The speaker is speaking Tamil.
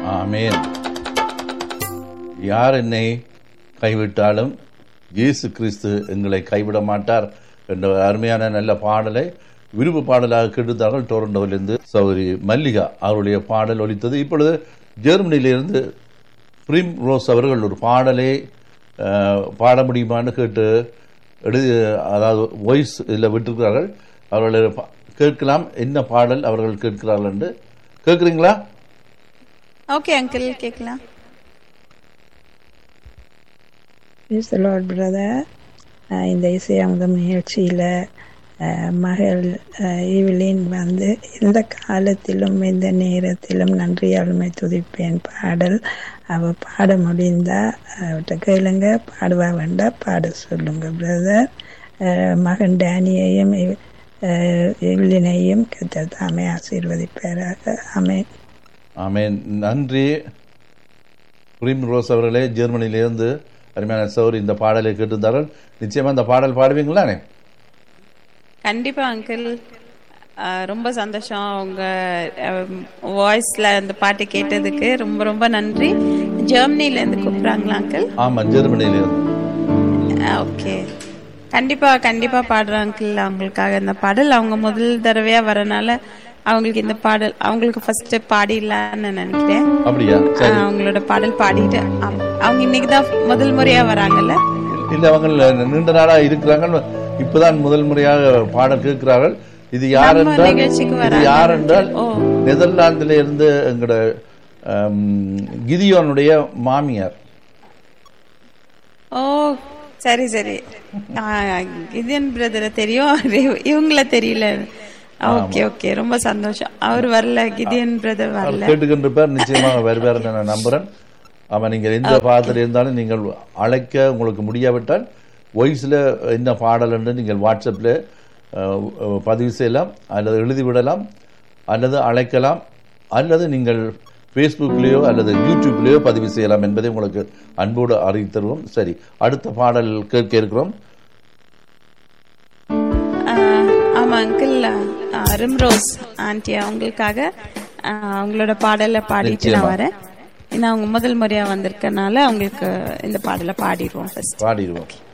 ஆமென் யார் என்னை கைவிட்டாலும் இயேசு கிறிஸ்து எங்களை கைவிட மாட்டார் என்ற ஒரு அருமையான நல்ல பாடலை விருப்பு பாடலாக கெடுத்தார்கள் டொரண்டோவிலிருந்து சௌரி மல்லிகா அவருடைய பாடல் ஒலித்தது இப்பொழுது ஜெர்மனியிலிருந்து பிரிம் ரோஸ் அவர்கள் ஒரு பாடலை அஹ், பாட முடியுமான்னு கேட்டு எழுதி அதாவது வாய்ஸ் இதில் விட்டிருக்கிறார்கள் அவர்களை பா- கேட்கலாம் என்ன பாடல் அவர்கள் கேட்கிறார்கள் என்று கேட்குறீங்களா ஓகே அங்கிள் கேட்கலாம் Praise the Lord, brother. Ah இந்த இசையமுதம் நிகழ்ச்சியில் மகள் அஹ், ஈவிலின் வந்து எந்த காலத்திலும் எந்த நேரத்திலும் நன்றியாளுமை துதிப்பேன் பாடல் அவ பாட முடிந்தா அவட்ட கேளுங்க பாடுவா வேண்டா பாட சொல்லுங்க பிரதர் மகன் டேனியையும் இவ்- அஹ், ஈவிலினையும் கத்தர் தாமே ஆசீர்வதிப்பாராக ஆமென் ஆமென் நன்றி பிரிம் ரோஸ் அவர்களே ஜெர்மனியிலிருந்து அருமையான சௌர் இந்த பாடலை கேட்டிருந்தார்கள் நிச்சயமா இந்த பாடல் பாடுவீங்களானே கண்டிப்பா அங்கிள் ரொம்ப சந்தோஷம் உங்க வாய்ஸ்ல அந்த பாட்டு கேட்டதுக்கு ரொம்ப ரொம்ப நன்றி ஜெர்மனில இருந்து கூப்பிடுறாங்களா அங்கிள் ஆமா ஜெர்மனியிலிருந்து ஓகே கண்டிப்பா கண்டிப்பா பாடுறேன் அங்கிள் அவங்களுக்காக இந்த பாடல் அவங்க முதல் தடவையா வரனால அவங்களுக்கு இந்த பாடல் அவங்களுக்கு ஃபர்ஸ்ட் பாடிடலான்னு நினைக்கிறேன் அப்படியா சரி ஆஹ் அவங்களோட பாடல் பாடிட்டு ஆமா. அவங்க இன்னைக்கு தான் முதல் முறையா வராங்கல்ல இல்ல அவங்க நீண்ட நாளா இருக்கிறாங்க இப்பதான் முதல் முறையாக பாடல் கேட்கிறார்கள் இது யார் நம்ம என்றால் நிகழ்ச்சிக்கு இது வராங்க. யார் என்றால் ஓ. நெதர்லாந்தில இருந்து எங்களோட ஆம், கிதியோனுடைய மாமியார் ஓ சரி சரி கிதியன் பிரதரை தெரியும் இவ- இவங்கள தெரியல ஓகே ஓகே ரொம்ப சந்தோஷம் அவர் வரல கிதியன் பிரதர் அவர் வரல கேட்டுக்கின்றிருப்பார் நிச்சயமாக வருவார் நான் நம்புறேன் ஆமா நீங்கள் எந்த பாதத்தில் இருந்தாலும் நீங்கள் அழைக்க உங்களுக்கு முடியாவிட்டால் வாய்ஸில் என்ன பாடல் என்று நீங்கள் வாட்ஸ்அப்பில் பதிவு செய்யலாம் அல்லது எழுதிவிடலாம் அல்லது அழைக்கலாம் அல்லது நீங்கள் ஃபேஸ்புக்லேயோ அல்லது யூடியூப்லேயோ பதிவு செய்யலாம் என்பதை உங்களுக்கு அன்போடு அறிவித்தருவோம் சரி அடுத்த பாடல் கேட்க இருக்கிறோம் ஆஹ் ஆமா அங்கிள் ரிம்ரோஸ் ஆண்டி அவங்களுக்காக ஆஹ் அவங்களோட பாடலை பாடிட்டு நான் நிச்சயமா. வரேன் ஏன்னா அவங்க முதல் முறையா வந்திருக்கனால அவங்களுக்கு இந்த பாடலை பாடிடுவோம் ஃபர்ஸ்ட் பாடிடுவோம்